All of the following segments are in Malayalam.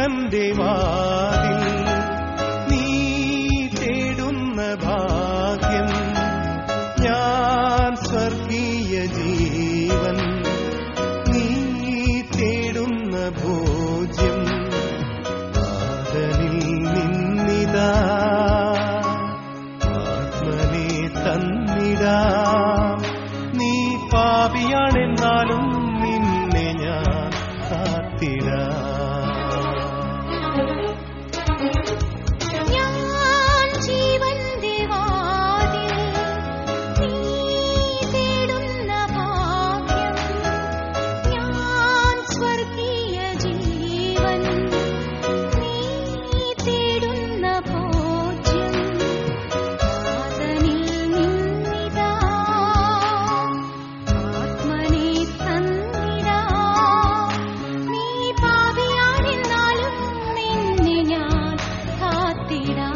ജീവന്റെ വാതിൽ നീ തേടുന്ന ഭാഗ്യം ഞാൻ സ്വർഗീയ ജീവൻ നീ തേടുന്ന ഭോജ്യം ആദനിൽ നിന്നിതാ ആത്മനെ തന്നിടാ നീ പാപിയാണെന്നാലും നിന്നെ ഞാൻ കാത്തിടാ ഞാൻ ജീവന്റെ വാതിൽ നീ തേടുന്ന ഭാഗ്യം ഞാൻ സ്വർഗീയ ജീവൻ നീ തേടുന്ന ഭോജ്യം ആദനിൽ നിന്നിതാ ആത്മനെ തന്നിടാ നീ പാപിയാണെന്നാലും നിന്നെ ഞാൻ കാത്തിടാ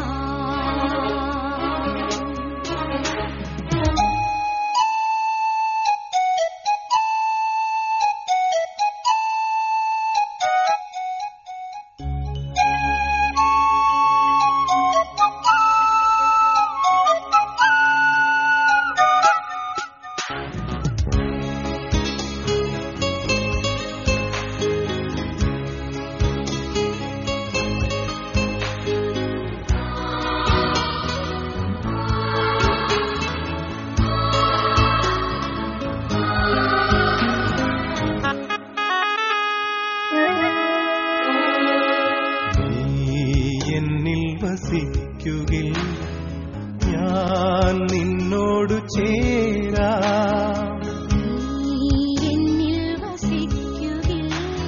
നീ എന്നിൽ വസിക്കുകിൽ ഞാൻ നിന്നോടു ചേരാ നീ എന്നിൽ വസിക്കുകിൽ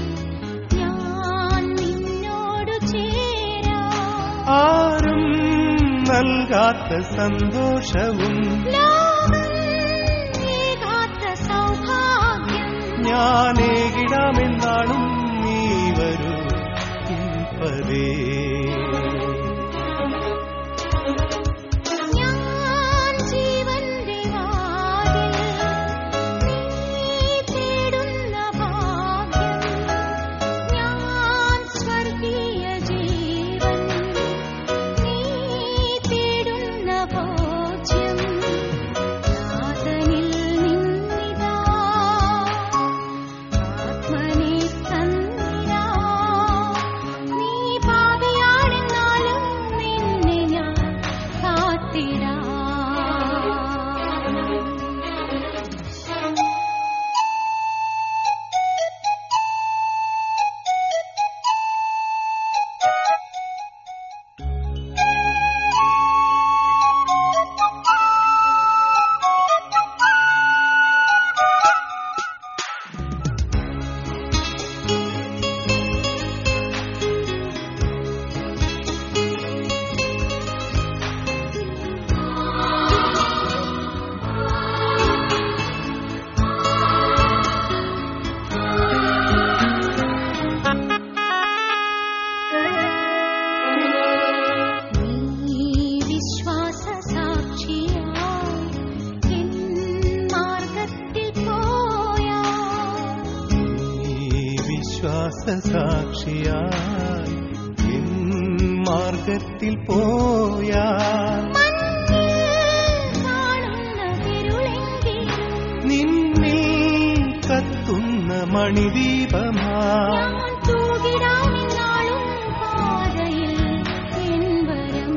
ഞാൻ നിന്നോടു ചേരാം ആരും നൽകാത്ത സന്തോഷവും ലോകം ഏകാത്ത സൗഭാഗ്യം ഞാനേകിടാമെന്നാളും നീ വരൂ പതേ ഞാൻ ജീവന്റെ വാതിൽ നീ തേടുന്ന ഭാഗ്യം ഞാൻ സ്വർഗീയ ജീവൻ നീ തേടുന്ന ഭോജ്യം നാഥനിൽ നിന്നിതാ ആത്മനെ തന്നിടാ നീ പാപിയാണെന്നാലും നിന്നെ ഞാൻ കാത്തിടാ നീ വിശ്വാസ സാക്ഷിയായി എൻ മാർഗത്തിൽ പോയാ നീ വിശ്വാസ സാക്ഷിയായി എൻ മാർഗത്തിൽ പോയാൽ മണ്ണിൽ കാണുന്ന തിരുളെങ്കിലും നിന്നിൽ കത്തുന്ന മണിദീപമാ ഞാൻ തൂകിടാമെന്നാളും പാതയിൽ എൻ വരം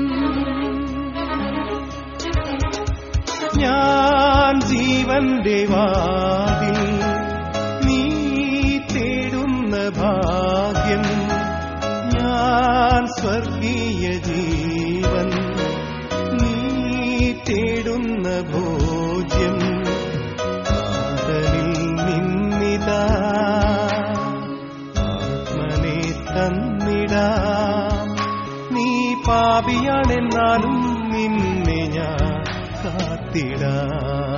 ഞാൻ ജീവന്റെ വാതിൽ നീ തേടുന്ന ഭാഗ്യം ഞാൻ സ്വർഗീയ ജീവൻ നീ തേടുന്ന ഭോജ്യം ആദരിൽ നിന്നിതാ ആത്മനെ തന്നിടാ നീ പാപിയാണെന്നാലും നിന്നെ ഞാൻ കാത്തിടാ